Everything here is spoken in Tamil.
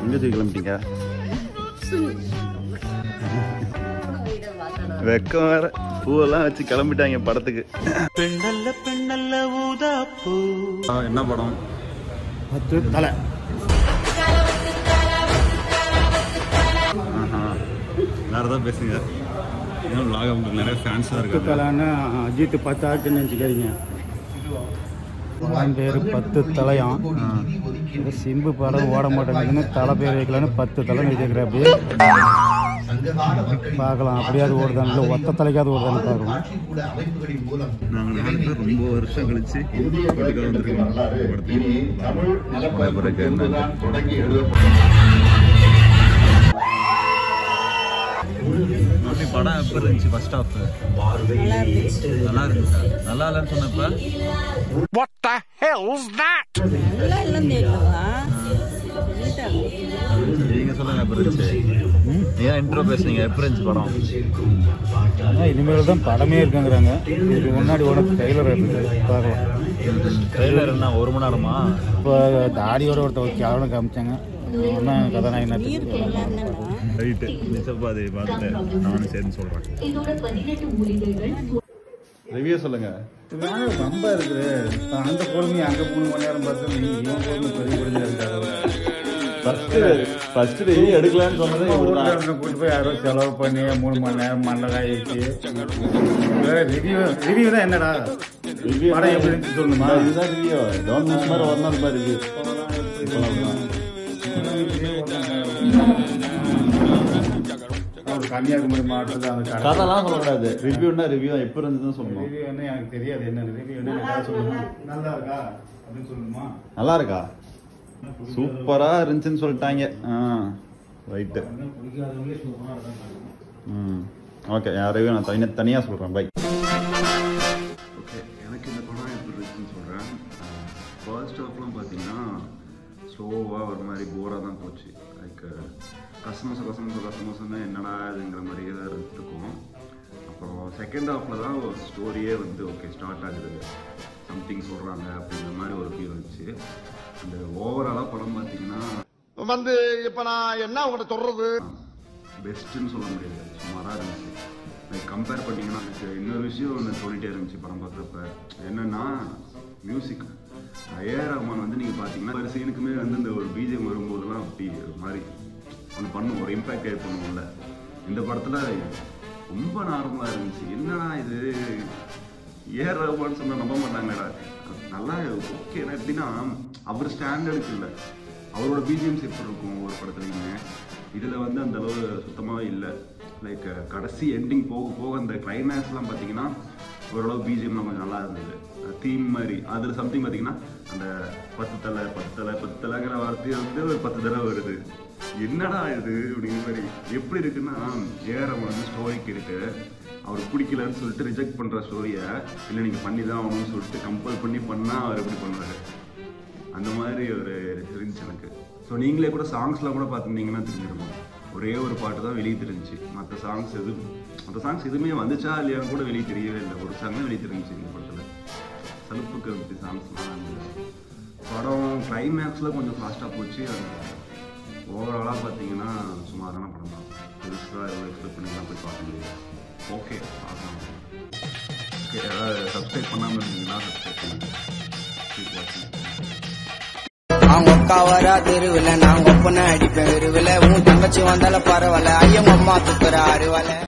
எங்க தூக்கி கிளம்பிட்டீங்க வெக்கம் வேற பூவெல்லாம் வச்சு கிளம்பிட்டாங்க படத்துக்கு பெண்ணல்ல பெண்ணல்ல ஊதாப்பூ என்ன படம் பத்து தலை வேற ஏதாவது பேசுங்க ஏன்னா vlog உங்களுக்கு நிறைய ஃபேன்ஸாக பத்து இருக்காங்க தலைன்னா அஜித் பத்து ஆட்டுன்னு நினச்சிக்காதீங்க அவன் பேர் பத்து தலையாம் இந்த சிம்பு படம் ஓட மாட்டேங்குதுன்னு தலை பேர் வைக்கலான்னு பத்து தலை வச்சுக்கிறாப்பி பார்க்கலாம் அப்படியாவது ஓடுதான் இல்லை ஒத்த தலைக்காவது ஓடுதான்னு பார்க்கலாம் நாங்கள் நாலு பேர் ரொம்ப வருஷம் கழிச்சு படத்துக்கு வந்திருக்கோம் படத்துக்கு பிறகு என்ன எப்படி படம் எப்படி இருந்துச்சு ஃபர்ஸ்ட் ஹாஃப் நல்லா இருந்துச்சு நல்லா இல்லைன்னு சொன்னப்ப நல்லா இல்லைன்னு தெரியலவா சொல்லிட்டாங்க நீங்க சொல்லுங்க எப்படி இருந்துச்சு ஏன் இன்ட்ரோ பேசுனீங்க எப்படி இருந்துச்சு படம் ஆனால் இனிமேல் தான் படமே இருக்குங்கிறாங்க இதுக்கு முன்னாடி ஓட ட்ரெய்லர் இருக்குது பார்க்கலாம் ட்ரெய்லர் என்ன ஒரு மணி நேரமா இப்போ தாடியோட ஒருத்தர் கேவலம் காமிச்சாங்க ஒன்றும் கதாநாயகன் இருக்கு எல்லாருமே ரைட்டு நிச்சயப்பாதை பார்த்துட்டு நானும் சேர்ந்து சொல்கிறேன் இதோட பதினெட்டு மூலிகைகள் ரிவ்யூ சொல்லுங்க ரொம்ப இருக்குது அந்த பொறுமை அங்கே மூணு மணி நேரம் பார்த்து நீ இவன் பொறுமை பெரிய பொறுமையாக இருக்காது ஃபர்ஸ்ட் ஃபர்ஸ்ட் ரிவ்யூ எடுக்கலாம்னு சொன்னதே இவர்தான். ஊரில் கூட்டு போய் யாரோ செலவு பண்ணி மூணு மணி நேரம் மண்ணை காய வச்சு ரிவ்யூ ரிவ்யூ தான் என்னடா Review படம் எப்படி இருந்துச்சு சொல்லுமா ஆ, இதுதான் ரிவ்யூ டவுன் மிஸ் மாதிரி ஒரு நாள் மாதிரி ரிவ்யூ இப்போலாம் கன்னியாகுமரி மாவட்டத்தில் அந்த கடை கதைலாம் சொல்லக்கூடாது ரிவ்யூன்னா ரிவ்யூ தான் எப்படி இருந்ததுன்னு சொல்லணும் ரிவ்யூ என்ன எனக்கு தெரியாது என்ன ரிவ்யூ என்ன கதை சொல்லணுமா நல்லா இருக்கா அப்படின்னு சொல்லணுமா நல்லா இருக்கா சூப்பரா இருந்துச்சுன்னு சொல்லிட்டாங்க ஆ ரைட்டு பிடிக்காதவங்களே சூப்பராக இருக்காங்க ம் ஓகே என் ரிவ்யூ நான் தனி தனியாக சொல்கிறேன் பை ஓகே எனக்கு இந்த படம் எப்படி இருக்குன்னு சொல்கிறேன் ஃபர்ஸ்ட் ஹாஃப்லாம் பார்த்தீங்கன்னா ஸ்லோவாக ஒரு மாதிரி போராக தான் போச்சு லைக் கஸ்டமர்ஸ் கஸ்டமர்ஸ் கஸ்டமர்ஸ்னு என்னடா இதுங்கிற மாதிரியே தான் இருக்கும் அப்புறம் செகண்ட் ஹாஃபில் தான் ஒரு ஸ்டோரியே வந்து ஓகே ஸ்டார்ட் ஆகுது சம்திங் சொல்கிறாங்க அப்படிங்கிற மாதிரி ஒரு ஃபீல் வந்துச்சு அந்த ஓவராலாக படம் பார்த்தீங்கன்னா வந்து இப்ப நான் என்ன உங்கள்கிட்ட சொல்றது பெஸ்ட்டுன்னு சொல்ல முடியாது சுமாராக இருந்துச்சு லைக் கம்பேர் பண்ணிங்கன்னா எனக்கு இன்னொரு விஷயம் ஒன்று சொல்லிட்டே இருந்துச்சு படம் பார்க்குறப்ப என்னன்னா மியூசிக் ஏஆர் ரஹ்மான் வந்து நீங்கள் பார்த்தீங்கன்னா ஒரு சீனுக்குமே வந்து இந்த ஒரு பிஜிஎம் வரும்போதெல்லாம் அப்படி ஒரு மாதிரி ஒன்று பண்ணும் ஒரு இம்பேக்ட் ஏற்படும்ல இந்த படத்தில் ரொம்ப நார்மலாக இருந்துச்சு என்னடா இது ஏஆர் ரஹ்மான் சொன்னால் நம்ப மாட்டாங்கடா நல்லா ஓகே எப்படின்னா அவர் ஸ்டாண்டர்டுக்கு இல்லை அவரோட பிஜிஎம்ஸ் எப்படி இருக்கும் ஒரு படத்துலையுமே இதில் வந்து அந்த அளவு சுத்தமாகவே இல்லை லைக் கடைசி எண்டிங் போக போக அந்த கிளைமேக்ஸ்லாம் பார்த்தீங்கன்னா ஓரளவு பிஜிஎம்லாம் கொஞ்சம் நல்லா இருந்தது தீம் மாதிரி அதில் சம்திங் பார்த்தீங்கன்னா அந்த பத்து தலை பத்து தலை பத்து தலைங்கிற வார்த்தை வந்து ஒரு பத்து தடவை வருது என்னடா இது அப்படிங்கிற மாதிரி எப்படி இருக்குன்னா ஏஆர் வந்து ஸ்டோரி கேட்டு அவர் பிடிக்கலன்னு சொல்லிட்டு ரிஜெக்ட் பண்ணுற ஸ்டோரியை இல்லை நீங்கள் பண்ணி தான் ஆகணும்னு சொல்லிட்டு கம்பல் பண்ணி பண்ணால் அவர் எப்படி பண்ணுவார் அந்த மாதிரி ஒரு இருந்துச்சு எனக்கு ஸோ நீங்களே கூட சாங்ஸ்லாம் கூட பார்த்துருந்தீங்கன்னா தெரிஞ்சிருக்கும் ஒரே ஒரு பாட்டு தான் வெளியே தெரிஞ்சுச்சு மற்ற சாங்ஸ் எது மற்ற சாங்ஸ் எதுவுமே வந்துச்சா இல்லையான்னு கூட வெளியே தெரியவே இல்லை ஒரு சாங் தான் வெளியே தெரிஞ்சுச்சு இந்த படத்தில் சலுப்புக்கு இருந்துச்சு சாங்ஸ்லாம் அந்த படம் கிளைமேக்ஸில் கொஞ்சம் ஃபாஸ்ட்டாக போச்சு ஓவராலாக பார்த்தீங்கன்னா சுமாரான படம் தான் பெருசாக எவ்வளோ எக்ஸ்பெக்ட் பண்ணிலாம் போய் பார்க்க முடியாது ஓகே பார்க்கலாம் ஓகே யாராவது சப்ஸ்கிரைப் பண்ணாமல் இருந்தீங்கன்னா சப்ஸ்கிரைப் பண்ணுங்கள் Keep watching. அவங்க அக்கா வரா தெருவில் நான் ஒப்பனை அடிப்பேன் வெறுவில் உன் தங்கச்சி வந்தால பரவாயில்ல ஐயம் அம்மா துப்புற அருவால